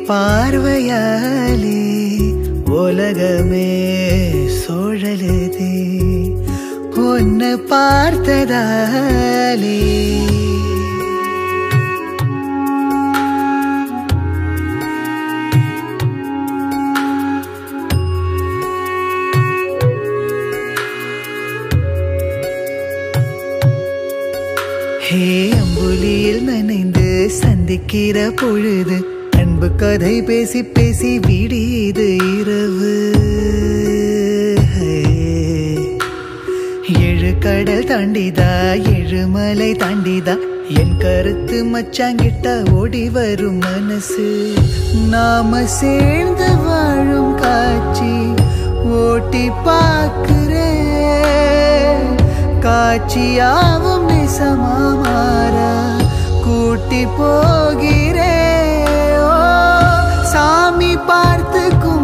பார்வையாலே உலகமே சோழலுதே உன்னை பார்த்ததாலே ஹே அம்புலியில் நனைந்து சந்திக்கிற பொழுது அன்பு கதை பேசி பேசி விடியுது இரவு ஹே. ஏழு கடல் தாண்டிதா ஏழு மலை தாண்டிதா என் கருத்து மச்சாங்கிட்ட ஓடி வரும் மனசு நாம சேர்ந்து வாழும் காட்சி ஓட்டி பார்க்கிறேன் காட்சியாவும் நிசமா மாறா கூட்டி போகிறே ஓ சாமி பார்த்து